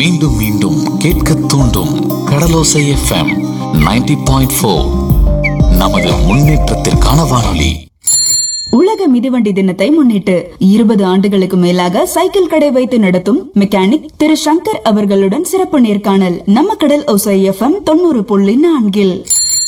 மீண்டும் மீண்டும் கேட்க தூண்டும் கடலோசை எஃப்எம் 90.4 பாயிண்ட் நமது முன்னேற்றத்திற்கான வானொலி உலக மிதிவண்டி தினத்தை முன்னிட்டு இருபது ஆண்டுகளுக்கு மேலாக சைக்கிள் கடை வைத்து நடத்தும் மெக்கானிக் திரு சங்கர் அவர்களுடன் சிறப்பு நேர்காணல் நம்ம கடல் ஒசை எஃப்எம் தொண்ணூறு புள்ளி நான்கில்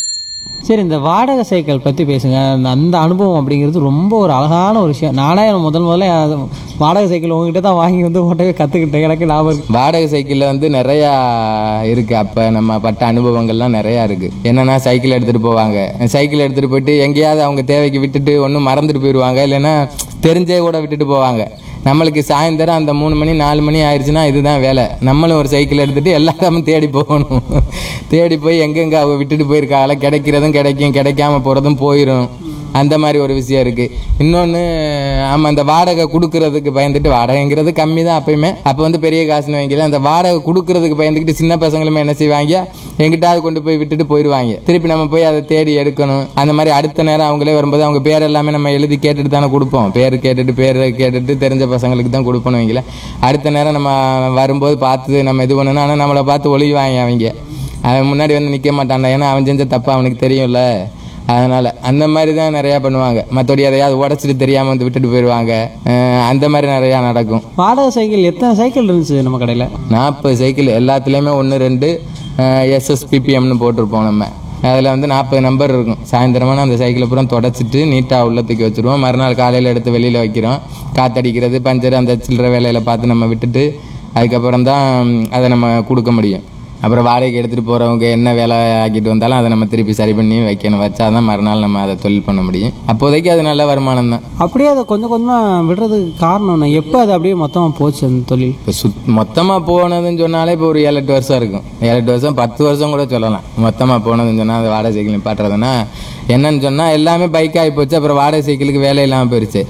சரி இந்த வாடகை சைக்கிள் பற்றி பேசுங்க அந்த- அந்த அனுபவம் அப்படிங்கிறது ரொம்ப ஒரு அழகான ஒரு விஷயம் நானே முதல் முதல்ல அது வாடகை சைக்கிள் உங்ககிட்ட தான் வாங்கி வந்து ஓட்டவே கற்றுக்கிட்டேன் எனக்கு ஞாபகம் இருக்கு வாடகை சைக்கிளில் வந்து நிறையா இருக்கு அப்போ நம்ம பட்ட அனுபவங்கள்லாம் நிறையா இருக்கு என்னன்னா சைக்கிள் எடுத்துட்டு போவாங்க சைக்கிள் எடுத்துட்டு போயிட்டு எங்கேயாவது அவங்க தேவைக்கு விட்டுட்டு ஒன்றும் மறந்துட்டு போயிடுவாங்க இல்லைன்னா தெரிஞ்சே கூட விட்டுட்டு போவாங்க நம்மளுக்கு சாயந்தரம் அந்த மூணு மணி நாலு மணி ஆயிடுச்சுன்னா இதுதான் வேலை நம்மளும் ஒரு சைக்கிள் எடுத்துட்டு எல்லா இடமும் தேடி போகணும் தேடி போய் எங்கெங்க அவங்க விட்டுட்டு போயிருக்காங்கள கிடைக்கிறதும் கிடைக்கும் கிடைக்காம போகிறதும் போயிடும் அந்த மாதிரி ஒரு விஷயம் இருக்கு இன்னொன்று ஆமாம் அந்த வாடகை கொடுக்கறதுக்கு பயந்துட்டு வாடகைங்கிறது கம்மி தான் அப்பயுமே அப்போ வந்து பெரிய காசுன்னு வாங்கல அந்த வாடகை கொடுக்கறதுக்கு பயந்துக்கிட்டு சின்ன பசங்களுமே என்ன செய்வாங்க எங்கிட்டாவது கொண்டு போய் விட்டுட்டு போயிடுவாங்க திருப்பி நம்ம போய் அதை தேடி எடுக்கணும் அந்த மாதிரி அடுத்த நேரம் அவங்களே வரும்போது அவங்க பேர் எல்லாமே நம்ம எழுதி கேட்டுட்டு தானே கொடுப்போம் பேர் கேட்டுட்டு பேர் கேட்டுட்டு தெரிஞ்ச பசங்களுக்கு தான் கொடுப்போம் வைங்கள அடுத்த நேரம் நம்ம வரும்போது பார்த்து நம்ம இது பண்ணணும் ஆனால் நம்மளை பார்த்து ஒளிவாங்க அவங்க அவன் முன்னாடி வந்து நிற்க மாட்டான்டா ஏன்னா அவன் செஞ்ச தப்பு அவனுக்கு தெரியும்ல அதனால அந்த மாதிரி தான் நிறையா பண்ணுவாங்க மற்றபடி எதையாவது உடச்சிட்டு தெரியாமல் வந்து விட்டுட்டு போயிடுவாங்க அஹ் அந்த மாதிரி நிறையா நடக்கும் வாடகை சைக்கிள் எத்தனை சைக்கிள் இருந்துச்சு நம்ம கடையில் நாற்பது சைக்கிள் எல்லாத்துலேயுமே ஒன்று ரெண்டு எஸ்எஸ்பிபிஎம்னு போட்டிருப்போம் நம்ம அதில் வந்து நாற்பது நம்பர் இருக்கும் சாயந்தரமான அந்த சைக்கிளை பூரா தொடச்சிட்டு நீட்டாக உள்ள தூக்கி வச்சுருவோம் மறுநாள் காலையில் எடுத்து வெளியில் வைக்கிறோம் காத்தடிக்கிறது பஞ்சர் அந்த சில்லற வேலையில் பார்த்து நம்ம விட்டுட்டு அதுக்கப்புறம் தான் அதை நம்ம கொடுக்க முடியும் அப்புறம் வாடகைக்கு எடுத்துகிட்டு போகிறவங்க என்ன வேலை ஆக்கிட்டு வந்தாலும் அதை நம்ம திருப்பி சரி பண்ணி வைக்கணும் வச்சாதான் மறுநாள் நம்ம அதை தொழில் பண்ண முடியும் அப்போதைக்கு அது நல்ல வருமானம் தான் அப்படியே அதை கொஞ்சம் கொஞ்சமாக விடுறதுக்கு காரணம் என்ன எப்போ அது அப்படியே மொத்தமாக போச்சு அந்த தொழில் இப்போ சுத் மொத்தமாக போனதுன்னு சொன்னாலே இப்போ ஒரு ஏழு எட்டு வருஷம் இருக்கும் ஏழு எட்டு வருஷம் பத்து வருஷம் கூட சொல்லலாம் மொத்தமாக போனதுன்னு சொன்னால் அந்த வாடகை சைக்கிள் நிப்பாட்டுறதுன்னா என்னன்னு சொன்னால் எல்லாமே பைக் ஆகி போச்சு அப்புறம் வாடகை சைக்கிளுக்கு வேலை இல்லாமல் போயிடுச்சு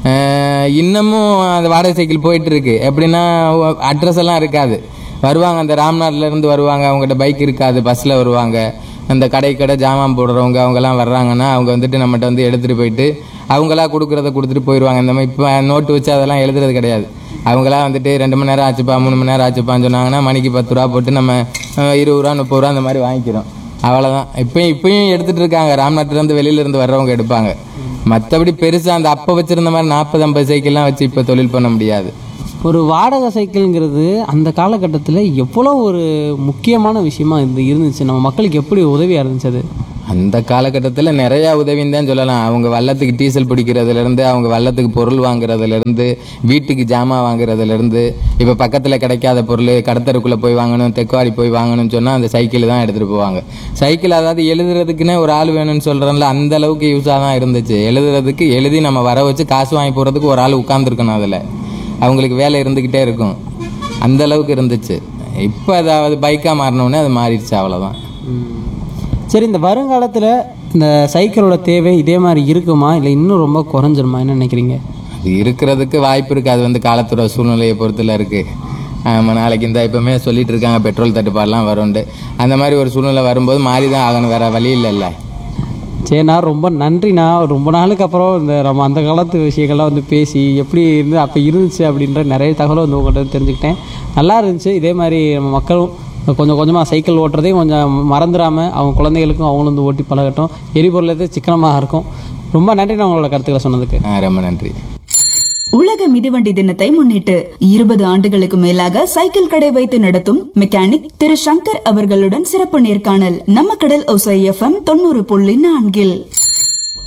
அஹ் இன்னமும் அந்த வாடகை சைக்கிள் போயிட்டு இருக்கு எப்படின்னா அட்ரஸ் எல்லாம் இருக்காது வருவாங்க அந்த ராம்நாட்ல இருந்து வருவாங்க அவங்ககிட்ட பைக் இருக்காது பஸ்ஸில் வருவாங்க அந்த கடை கடை ஜாமான் போடுறவங்க அவங்கெல்லாம் வர்றாங்கன்னா அவங்க வந்துட்டு நம்மகிட்ட வந்து எடுத்துகிட்டு போயிட்டு அவங்களா கொடுக்குறத கொடுத்துட்டு போயிடுவாங்க இந்த மாதிரி இப்போ நோட்டு வச்சு அதெல்லாம் எழுதுறது கிடையாது அவங்களா வந்துட்டு ரெண்டு மணி நேரம் ஆச்சுப்பா மூணு மணி நேரம் ஆச்சுப்பான்னு சொன்னாங்கன்னா மணிக்கு பத்து ரூபா போட்டு நம்ம அஹ், இருபது ரூபா முப்பது ரூபா அந்த மாதிரி வாங்கிக்கிறோம் அவ்வளோதான் இப்பயும் இப்பயும் எடுத்துட்டு இருக்காங்க ராம்நாட்டிலேருந்து வெளியிலேருந்து வர்றவங்க எடுப்பாங்க மற்றபடி பெருசாக அந்த அப்போ வச்சிருந்த மாதிரி நாற்பது ஐம்பது சைக்கிள்லாம் வச்சு இப்போ தொழில் பண்ண முடியாது ஒரு வாடகை சைக்கிள்ங்கிறது அந்த காலகட்டத்தில் எவ்வளோ ஒரு முக்கியமான விஷயமா இது இருந்துச்சு நம்ம மக்களுக்கு எப்படி உதவியாக இருந்துச்சு அது அந்த காலகட்டத்தில் நிறையா உதவின்னு தான் சொல்லலாம் அவங்க வள்ளத்துக்கு டீசல் பிடிக்கிறதுலேருந்து அவங்க வள்ளத்துக்கு பொருள் வாங்குறதுலேருந்து வீட்டுக்கு ஜாமான் வாங்குறதுலேருந்து இப்போ பக்கத்தில் கிடைக்காத பொருள் கடத்தருக்குள்ளே போய் வாங்கணும் தெக்குவாடி போய் வாங்கணும்னு சொன்னால் அந்த சைக்கிள் தான் எடுத்துகிட்டு போவாங்க சைக்கிள் அதாவது எழுதுறதுக்குன்னே ஒரு ஆள் வேணும்னு சொல்கிறேன்ல அந்த அளவுக்கு யூஸாக தான் இருந்துச்சு எழுதுறதுக்கு எழுதி நம்ம வர வச்சு காசு வாங்கி போகிறதுக்கு ஒரு ஆள் உட்காந்துருக்கணும் அதில் அவங்களுக்கு வேலை இருந்துக்கிட்டே இருக்கும் அந்த அளவுக்கு இருந்துச்சு இப்போ அதாவது பைக்காக மாறினோடனே அது மாறிடுச்சு அவ்வளோதான் சரி இந்த வருங்காலத்தில் இந்த சைக்கிளோட தேவை இதே மாதிரி இருக்குமா இல்லை இன்னும் ரொம்ப குறைஞ்சிருமா என்ன நினைக்கிறீங்க அது இருக்கிறதுக்கு வாய்ப்பு இருக்குது அது வந்து காலத்தோட சூழ்நிலையை பொறுத்துல இருக்குது ஆமாம் நாளைக்கு இந்த இப்போமே சொல்லிட்டு இருக்காங்க பெட்ரோல் தட்டுப்பாடெலாம் வரும்ண்டு அந்த மாதிரி ஒரு சூழ்நிலை வரும்போது மாறி தான் ஆகணும் வேற வழி இல்லைல்ல சரிண்ணா ரொம்ப நன்றிண்ணா ரொம்ப நாளுக்கு அப்புறம் இந்த நம்ம அந்த காலத்து விஷயங்கள்லாம் வந்து பேசி எப்படி இருந்து அப்போ இருந்துச்சு அப்படின்ற நிறைய தகவலை வந்து உங்கள்கிட்ட இருந்து தெரிஞ்சுக்கிட்டேன் நல்லா இருந்துச்சு இதே மாதிரி நம்ம மக்களும் கொஞ்சம் கொஞ்சமாக சைக்கிள் ஓட்டுறதையும் கொஞ்சம் மறந்துடாமல் அவங்க குழந்தைகளுக்கும் அவங்களும் வந்து ஓட்டி பழகட்டும் எரிபொருள் எது சிக்கனமாக இருக்கும் ரொம்ப நன்றி நான் உங்களோட கருத்துக்களை சொன்னதுக்கு ஆ, ரொம்ப நன்றி உலக மிதிவண்டி தினத்தை முன்னிட்டு இருபது ஆண்டுகளுக்கு மேலாக சைக்கிள் கடை வைத்து நடத்தும் மெக்கானிக் திரு சங்கர் அவர்களுடன் சிறப்பு நேர்காணல் நம்ம கடல் ஒசை எஃப்எம் தொண்ணூறு புள்ளி நான்கில்